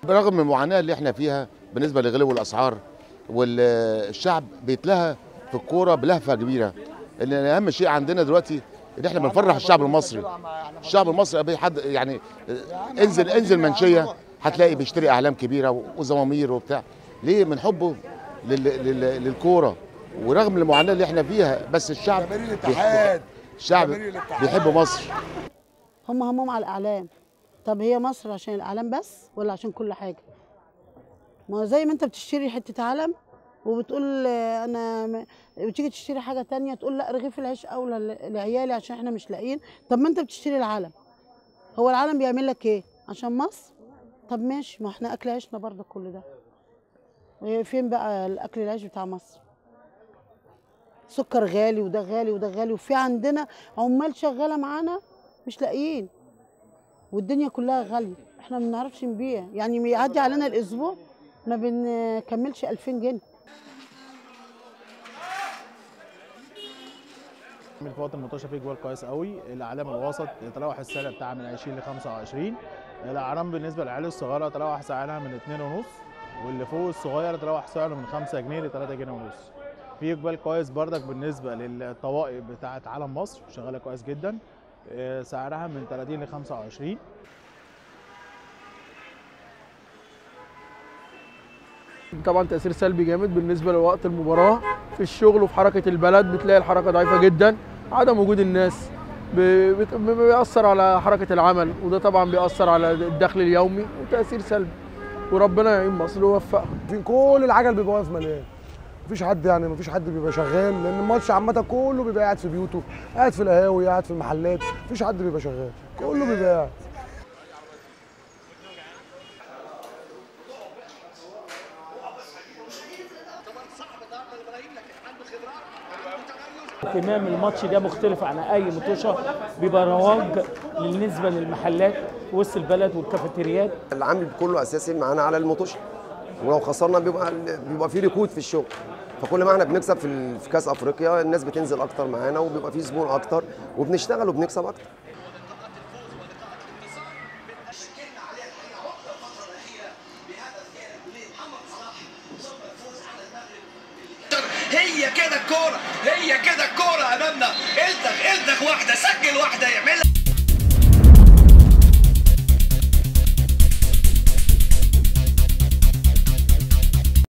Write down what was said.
برغم المعاناه اللي احنا فيها بالنسبه لغلو الاسعار والشعب بيتلهى في الكوره بلهفه كبيره ان اهم شيء عندنا دلوقتي ان احنا بنفرح الشعب المصري الشعب المصري أبي حد يعني انزل انزل منشيه هتلاقي بيشتري اعلام كبيره وزمامير وبتاع ليه من حبه لل- لل- للكوره ورغم المعاناه اللي احنا فيها بس الشعب جماهير الاتحاد الشعب جماهير الاتحاد. بيحب مصر هم همهم على الاعلام طب هي مصر عشان الاعلام بس ولا عشان كل حاجه ما هو زي ما انت بتشتري حته علم وبتقول آه، انا م- وتيجي تشتري حاجه تانية تقول لا رغيف العيش اولى ل- لعيالي عشان احنا مش لاقيين طب ما انت بتشتري العلم هو العلم بيعمل لك ايه عشان مصر طب ماشي ما احنا اكل عيشنا برضه كل ده إيه فين بقى الاكل العيش بتاع مصر سكر غالي وده غالي وده غالي وفي عندنا عمال شغاله معانا مش لاقيين والدنيا كلها غاليه احنا ما بنعرفش نبيع يعني بيعدي علينا الاسبوع ما بنكملش 2000 جنيه من فوات المطوشه فيه جوال كويس قوي الاعلام الوسط يتراوح السعر بتاعها من 20 ل 25 الاعلام بالنسبه للعيال الصغيره يتراوح سعرها من 2 ونص واللي فوق الصغير يتراوح سعره من 5 جنيه ل 3 جنيه ونص في اقبال كويس بردك بالنسبه للطوائف بتاعه علم مصر شغاله كويس جدا آه، سعرها من 30 ل 25 طبعا تأثير سلبي جامد بالنسبة لوقت المباراة في الشغل وفي حركة البلد بتلاقي الحركة ضعيفة جدا عدم وجود الناس ب- بت- بيأثر على حركة العمل وده طبعا بيأثر على الدخل اليومي وتأثير سلبي وربنا يعين مصر ويوفقها في كل العجل بيبقى واقف مليان مفيش حد يعني مفيش حد بيبقى شغال لان الماتش عامه كله بيبقى قاعد في بيوته قاعد في القهاوي قاعد في المحلات مفيش حد بيبقى شغال كله بيبقى قاعد اهتمام الماتش ده مختلف عن اي مطوشه بيبقى رواج بالنسبه للمحلات في وسط البلد والكافيتريات العامل كله اساسي معانا على المطوشه ولو خسرنا بيبقى بيبقى في ركود في الشغل فكل ما احنا بنكسب في ال- في كاس افريقيا الناس بتنزل اكتر معانا وبيبقى في زبون اكتر وبنشتغل وبنكسب اكتر هي كده الكورة هي كده الكورة أمامنا الدغ الدغ واحدة سجل واحدة يعملها